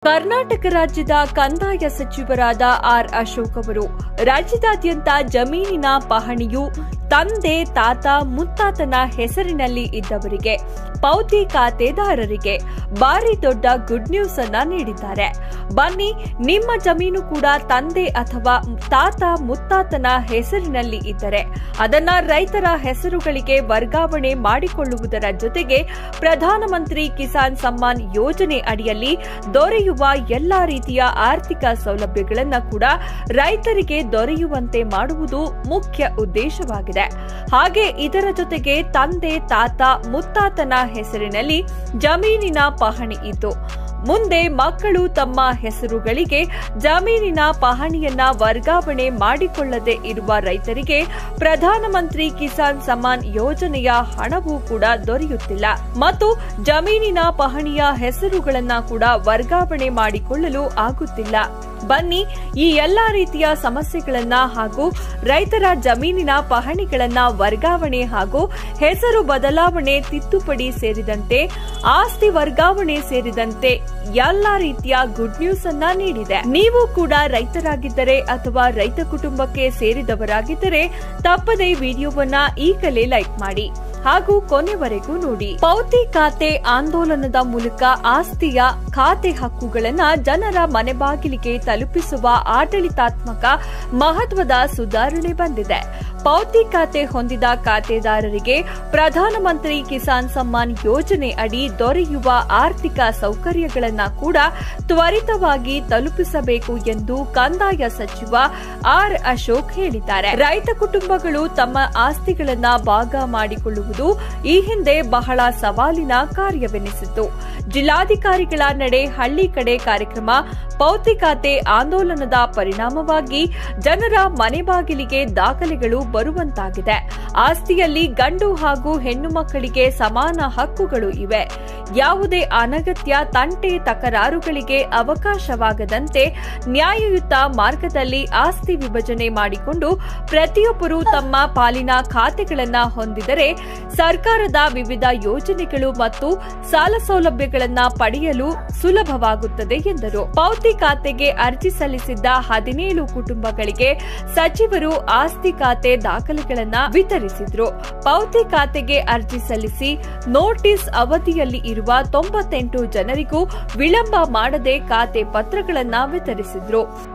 ಕರ್ನಾಟಕ ರಾಜ್ಯದ ಕಂದಾಯ ಸಚಿವರಾದ ಆರ್ ಅಶೋಕ್ ಅವರು ರಾಜ್ಯದಾದ್ಯಂತ ಜಮೀನಿನ ಪಹಣಿಯು ತಂದೆ ತಾತ ಮುತ್ತಾತನ ಹೆಸರಿನಲ್ಲಿ ಇದ್ದವರಿಗೆ ಪೌತಿ ಖಾತೆದಾರರಿಗೆ ಭಾರಿ ದೊಡ್ಡ ಗುಡ್ ನ್ಯೂಸ್ ಅನ್ನ ನೀಡಿದ್ದಾರೆ ಬನ್ನಿ ನಿಮ್ಮ ಜಮೀನು ಕೂಡ ತಂದೆ ಅಥವಾ ತಾತ ಮುತ್ತಾತನ ಹೆಸರಿನಲ್ಲಿ ಇದ್ದರೆ ಅದನ್ನ ರೈತರ ಹೆಸರುಗಳಿಗೆ ವರ್ಗಾವಣೆ ಮಾಡಿಕೊಳ್ಳುವುದರ ಜೊತೆಗೆ ಪ್ರಧಾನಮಂತ್ರಿ ಕಿಸಾನ್ ಸಮ್ಮಾನ್ ಯೋಜನೆ ಅಡಿಯಲ್ಲಿ ದೊರೆಯುವ ಎಲ್ಲಾ ರೀತಿಯ ಆರ್ಥಿಕ ಸೌಲಭ್ಯಗಳನ್ನು ಕೂಡ ರೈತರಿಗೆ ದೊರೆಯುವಂತೆ ಮಾಡುವುದು ಮುಖ್ಯ ಉದ್ದೇಶವಾಗಿದೆ ಹಾಗೆ ಇದರ ಜೊತೆಗೆ ತಂದೆ ತಾತ ಮುತ್ತಾತನ ಹೆಸರಿನಲ್ಲಿ ಜಮೀನಿನ ಪಹಣಿ ಇದ್ದು ಮುಂದೆ ಮಕ್ಕಳು ತಮ್ಮ ಹೆಸರುಗಳಿಗೆ ಜಮೀನಿನ ಪಹಣಿಯನ್ನ ವರ್ಗಾವಣೆ ಮಾಡಿಕೊಳ್ಳದೆ ಇರುವ ರೈತರಿಗೆ ಪ್ರಧಾನಮಂತ್ರಿ ಕಿಸಾನ್ ಸಮ್ಮಾನ್ ಯೋಜನೆಯ ಹಣವೂ ಕೂಡ ದೊರೆಯುತ್ತಿಲ್ಲ ಮತ್ತು ಜಮೀನಿನ ಪಹಣಿಯ ಹೆಸರುಗಳನ್ನ ಕೂಡ ವರ್ಗಾವಣೆ ಮಾಡಿಕೊಳ್ಳಲು ಆಗುತ್ತಿಲ್ಲ ಬನ್ನಿ ಈ ಎಲ್ಲಾ ರೀತಿಯ ಸಮಸ್ಯೆಗಳನ್ನ ಹಾಗೂ ರೈತರ ಜಮೀನಿನ ಪಹಣಿಗಳನ್ನ ವರ್ಗಾವಣೆ ಹಾಗೂ ಹೆಸರು ಬದಲಾವಣೆ ತಿದ್ದುಪಡಿ ಸೇರಿದಂತೆ ಆಸ್ತಿ ವರ್ಗಾವಣೆ ಸೇರಿದಂತೆ ಎಲ್ಲಾ ರೀತಿಯ ಗುಡ್ ನ್ಯೂಸ್ ಅನ್ನ ನೀಡಿದೆ ನೀವು ಕೂಡ ರೈತರಾಗಿದ್ದರೆ ಅಥವಾ ರೈತ ಕುಟುಂಬಕ್ಕೆ ಸೇರಿದವರಾಗಿದ್ದರೆ ತಪ್ಪದೇ ವಿಡಿಯೋವನ್ನ ಈಗಲೇ ಲೈಕ್ ಮಾಡಿ ಹಾಗೂ ಕೊನೆವರೆಗೂ ನೋಡಿ ಪೌತಿ ಖಾತೆ ಆಂದೋಲನದ ಮೂಲಕ ಆಸ್ತಿಯ ಖಾತೆ ಹಕ್ಕುಗಳನ್ನ ಜನರ ಮನೆ ಬಾಗಿಲಿಗೆ ತಲುಪಿಸುವ ಆಡಳಿತಾತ್ಮಕ ಮಹತ್ವದ ಸುಧಾರಣೆ ಬಂದಿದೆ ಪೌತಿ ಖಾತೆ ಹೊಂದಿದ ಖಾತೆದಾರರಿಗೆ ಪ್ರಧಾನಮಂತ್ರಿ ಕಿಸಾನ್ ಸಮ್ಮಾನ್ ಯೋಜನೆ ಅಡಿ ದೊರೆಯುವ ಆರ್ಥಿಕ ಸೌಕರ್ಯಗಳನ್ನ ಕೂಡ ತ್ವರಿತವಾಗಿ ತಲುಪಿಸಬೇಕು ಎಂದು ಕಂದಾಯ ಸಚಿವ ಆರ್ ಅಶೋಕ್ ಹೇಳಿದ್ದಾರೆ ರೈತ ಕುಟುಂಬಗಳು ತಮ್ಮ ಆಸ್ತಿಗಳನ್ನ ಭಾಗ ಮಾಡಿಕೊಳ್ಳುವುದು ಈ ಹಿಂದೆ ಬಹಳ ಸವಾಲಿನ ಕಾರ್ಯವೆನಿಸಿತ್ತು ಜಿಲ್ಲಾಧಿಕಾರಿಗಳ ನಡೆ ಹಳ್ಳಿ ಕಡೆ ಕಾರ್ಯಕ್ರಮ ಪೌತಿ ಖಾತೆ ಆಂದೋಲನದ ಪರಿಣಾಮವಾಗಿ ಜನರ ಮನೆ ಬಾಗಿಲಿಗೆ ದಾಖಲೆಗಳು ಬರುವಂತಾಗಿದೆ ಆಸ್ತಿಯಲ್ಲಿ ಗಂಡು ಹಾಗೂ ಹೆಣ್ಣು ಮಕ್ಕಳಿಗೆ ಸಮಾನ ಹಕ್ಕುಗಳು ಇವೆ ಯಾವುದೇ ಅನಗತ್ಯ ತಂಟೆ ತಕರಾರುಗಳಿಗೆ ಅವಕಾಶವಾಗದಂತೆ ನ್ಯಾಯಯುತ ಮಾರ್ಗದಲ್ಲಿ ಆಸ್ತಿ ವಿಭಜನೆ ಮಾಡಿಕೊಂಡು ಪ್ರತಿಯೊಬ್ಬರು ತಮ್ಮ ಪಾಲಿನ ಖಾತೆಗಳನ್ನ ಹೊಂದಿದರೆ ಸರ್ಕಾರದ ವಿವಿಧ ಯೋಜನೆಗಳು ಮತ್ತು ಸಾಲ ಸೌಲಭ್ಯಗಳನ್ನ ಪಡೆಯಲು ಸುಲಭವಾಗುತ್ತದೆ ಎಂದರು ಪೌತಿ ಖಾತೆಗೆ ಅರ್ಜಿ ಸಲ್ಲಿಸಿದ್ದ ಹದಿನೇಳು ಕುಟುಂಬಗಳಿಗೆ ಸಚಿವರು ಆಸ್ತಿ ಖಾತೆ ದಾಖಲೆಗಳನ್ನ ವಿತರಿಸಿದ್ರು ಪೌತಿ ಖಾತೆಗೆ ಅರ್ಜಿ ಸಲ್ಲಿಸಿ ನೋಟಿಸ್ ಅವಧಿಯಲ್ಲಿ ಇರುವ ತೊಂಬತ್ತೆಂಟು ಜನರಿಗೂ ವಿಳಂಬ ಮಾಡದೆ ಖಾತೆ ಪತ್ರಗಳನ್ನ ವಿತರಿಸಿದ್ರು